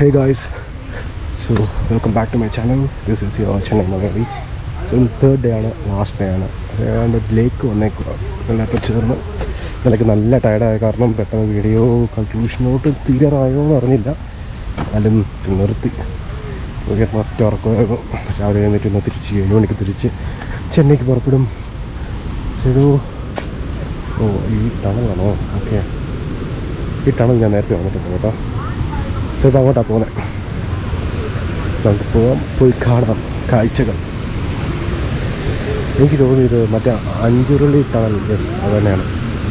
Hey guys, so welcome back to my channel. This is your channel Magali. So ഇന്ന് third day ആണ് last day ആണ് അതുകൊണ്ട് ലേക്ക് വന്നേക്കുക എല്ലാവർക്കും ചേർന്ന് നിനക്ക് നല്ല ടയർഡായ കാരണം പെട്ടെന്ന് വീഡിയോ കൺക്ലൂഷനോട്ട് തീരാറായോ എന്ന് അറിഞ്ഞില്ല എന്നാലും നിർത്തി ഒരു ഒറ്റ ഉറക്കമായിരുന്നു രാവിലെ എഴുന്നേറ്റ് ഒന്ന് തിരിച്ച് ഏഴ് മണിക്ക് തിരിച്ച് ചെന്നൈക്ക് പുറപ്പെടും ചെയ്തു ഓ ഈ ടണലാണോ ഓക്കെ ഈ ടണൽ ഞാൻ നേരത്തെ വന്നിട്ടുണ്ട് കേട്ടോ ചിലപ്പോൾ അങ്ങോട്ടാണ് പോകുന്നത് നമുക്ക് പോകാം പോയി കാണാം കാഴ്ചകൾ എനിക്ക് തോന്നി ഇത് മറ്റേ അഞ്ചുരുളി ടണൽ യെസ് അത് തന്നെയാണ്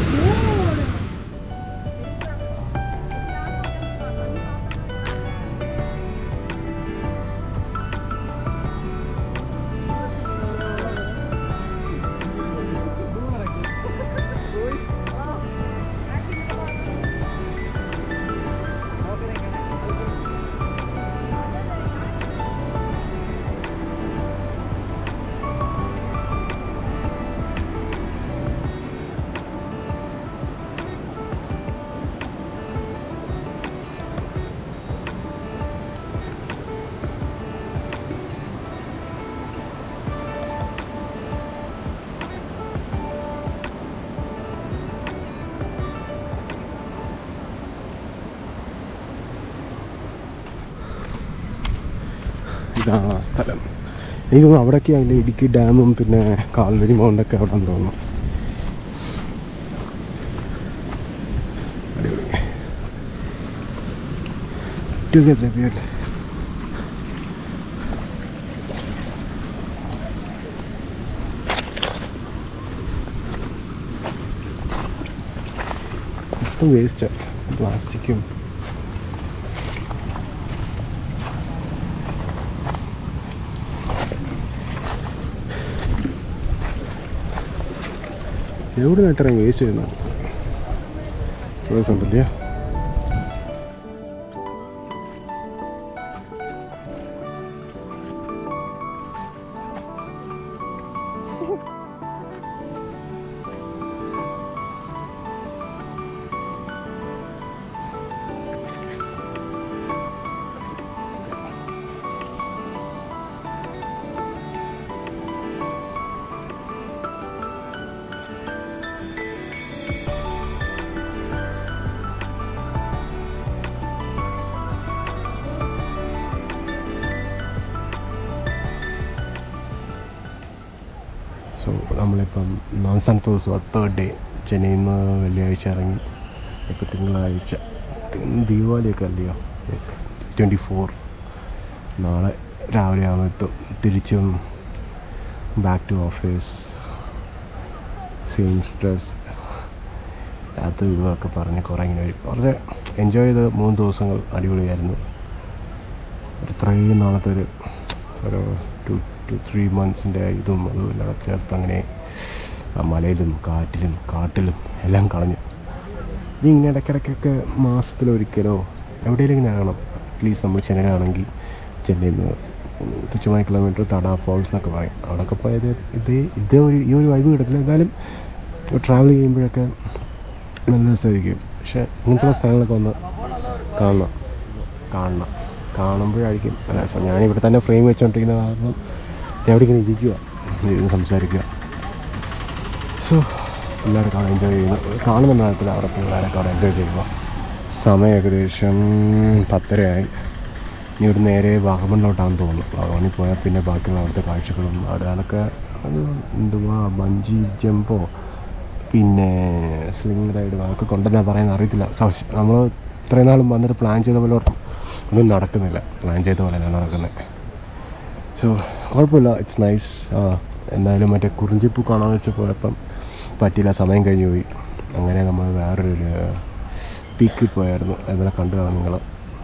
ഇതാണ് ആ സ്ഥലം എനിക്ക് തോന്നുന്നു അവിടെയൊക്കെ അതിൻ്റെ ഇടുക്കി ഡാമും പിന്നെ കാൽവരി മൗണ്ടൊക്കെ അവിടെ തോന്നുന്നു അടിപൊളി Together we are- മൊത്തം വേസ്റ്റ് പ്ലാസ്റ്റിക്കും എവിടെ നിന്ന് ഇത്രയും വേസ്റ്റ് ചെയ്യുന്നു ഉണ്ടല്ലേ സോ നമ്മളിപ്പം നോൺ സൺഫ്ലവേഴ്സ് തേർഡ് ഡേ ചെന്നൈയിൽ നിന്ന് വെള്ളിയാഴ്ച ഇറങ്ങി ഇപ്പോൾ തിങ്കളാഴ്ച തിങ് ദീപാവലിയൊക്കെ അല്ലയോ ട്വൻറ്റി ഫോർ നാളെ രാവിലെ ആകുമ്പോൾ എത്തും തിരിച്ചും back to office same stress അത് ഇതൊക്കെ പറഞ്ഞ് കുറേ ഇങ്ങനെ വരും കുറച്ച് എൻജോയ് ചെയ്ത് മൂന്ന് ദിവസങ്ങൾ അടിപൊളിയായിരുന്നു ഒരു ഇത്രയും നാളത്തെ ഒരു ഒരു ടു ടു ത്രീ മന്ത്സിൻ്റെ ഇതും അതും എല്ലാം ചേർത്ത് അങ്ങനെ ആ മലയിലും കാറ്റിലും കാട്ടിലും എല്ലാം കളഞ്ഞു ഇനി ഇങ്ങനെ ഇടയ്ക്കിടയ്ക്കൊക്കെ മാസത്തിലൊരിക്കലോ എവിടെയെങ്കിലും ഇങ്ങനെ ആകണം അറ്റ്ലീസ്റ്റ് നമ്മൾ ചെന്നൈയിലാണെങ്കിൽ ചെന്നൈയിൽ നിന്ന് തുച്ഛമായ കിലോമീറ്റർ തടാ ഫോൾസ് എന്നൊക്കെ പറയും അവിടെയൊക്കെ പോയത് ഇതേ ഇതേ ഒരു ഈ ഒരു വൈബ് കിട്ടത്തില്ല എന്തായാലും ട്രാവൽ ചെയ്യുമ്പോഴൊക്കെ നല്ല രസമായിരിക്കും പക്ഷേ ഇങ്ങനത്തെ സ്ഥലങ്ങളൊക്കെ ഒന്ന് കാണണം കാണണം കാണുമ്പോഴായിരിക്കും നല്ല രസം ഞാനിവിടെ തന്നെ ഫ്രെയിം വെച്ചുകൊണ്ടിരിക്കുന്ന കാരണം ഞാൻ ഇവിടെ ഇങ്ങനെ ഇരിക്കുക ഇരുന്ന് സംസാരിക്കുക സോ എല്ലാവരും കാണാൻ എൻജോയ് ചെയ്യുന്നു കാണുന്ന നേരത്തിൽ അവിടെ പിള്ളേരൊക്കെ അവിടെ എൻജോയ് ചെയ്യുന്നു സമയം ഏകദേശം പത്തരയായി ഇനി ഇവിടെ നേരെ വാഗമണിലോട്ടാണെന്ന് തോന്നുന്നു വാഗമണിൽ പോയാൽ പിന്നെ ബാക്കിയുള്ള അവിടുത്തെ കാഴ്ചകളും അവിടെ അതൊക്കെ അത് എന്തുവാ ബഞ്ചി ജമ്പോ പിന്നെ സ്ലിംഗ് റൈഡ് അതൊക്കെ കൊണ്ടെന്നാ പറയുന്നത് അറിയത്തില്ല സംശയം നമ്മൾ ഇത്രയും നാളും വന്നിട്ട് പ്ലാൻ ചെയ്ത പോലെ ഒന്നും നടക്കുന്നില്ല പ്ലാൻ ചെയ്ത പോലെയല്ല നടക്കുന്നത് സോ കുഴപ്പമില്ല ഇറ്റ്സ് നൈസ് എന്തായാലും മറ്റേ കുറിഞ്ചിപ്പൂ കാണാമെന്ന് വെച്ച് പോയപ്പം പറ്റിയില്ല സമയം കഴിഞ്ഞു പോയി അങ്ങനെ നമ്മൾ വേറൊരു പീക്കിൽ പോയായിരുന്നു അതിനെ കണ്ടു കാണാം നിങ്ങൾ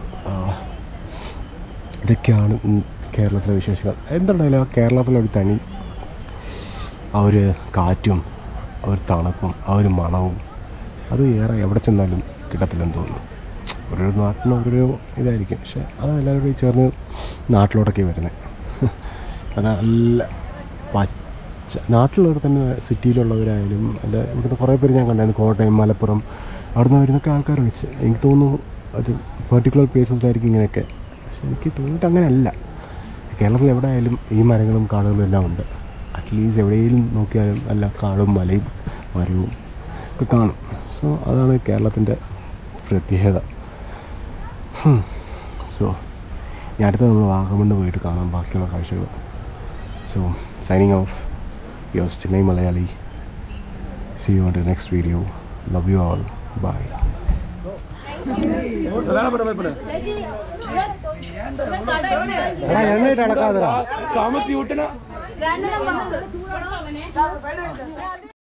ഇതൊക്കെയാണ് ഉം കേരളത്തിലെ വിശേഷങ്ങൾ എന്തുണ്ടായാലും ആ കേരളത്തിലൊരു തനി ആ ഒരു കാറ്റും ആ ഒരു തണുപ്പും ആ ഒരു മണവും അത് ഏറെ എവിടെ ചെന്നാലും കിട്ടത്തില്ലെന്ന് തോന്നുന്നു ഓരോ നാട്ടിനും ഓരോ ഇതായിരിക്കും പക്ഷെ അത് എല്ലാവരും കൂടി ചേർന്ന് നാട്ടിലോട്ടൊക്കെ വരുന്നത് അത് നല്ല പച്ച നാട്ടിലുള്ളവർ തന്നെ സിറ്റിയിലുള്ളവരായാലും അല്ല ഇവിടുന്ന് കുറേ പേര് ഞാൻ കണ്ടായിരുന്നു കോട്ടയം മലപ്പുറം അവിടെ നിന്ന് വരുന്നൊക്കെ ആൾക്കാർ വെച്ച് എനിക്ക് തോന്നുന്നു ഒരു പെർട്ടിക്കുലർ പ്ലേസസിലായിരിക്കും ഇങ്ങനെയൊക്കെ പക്ഷെ എനിക്ക് തോന്നിയിട്ട് അങ്ങനെയല്ല കേരളത്തിൽ എവിടെ ആയാലും ഈ മരങ്ങളും കാടുകളും എല്ലാം ഉണ്ട് അറ്റ്ലീസ്റ്റ് എവിടെയെങ്കിലും നോക്കിയാലും നല്ല കാടും മലയും മരവും ഒക്കെ കാണും സോ അതാണ് കേരളത്തിൻ്റെ പ്രത്യേകത സോ ഇനി അടുത്ത നമ്മൾ വാഗമണ്ണ് പോയിട്ട് കാണാം ബാക്കിയുള്ള കാഴ്ചകൾ so signing off yours Chennai Malayali see you on the next video love you all bye എടാ എണ്ണയിട്ട് അടക്കാതെടാ കാമത്തി ഊട്ടണ രണ്ടെണ്ണം ബസ്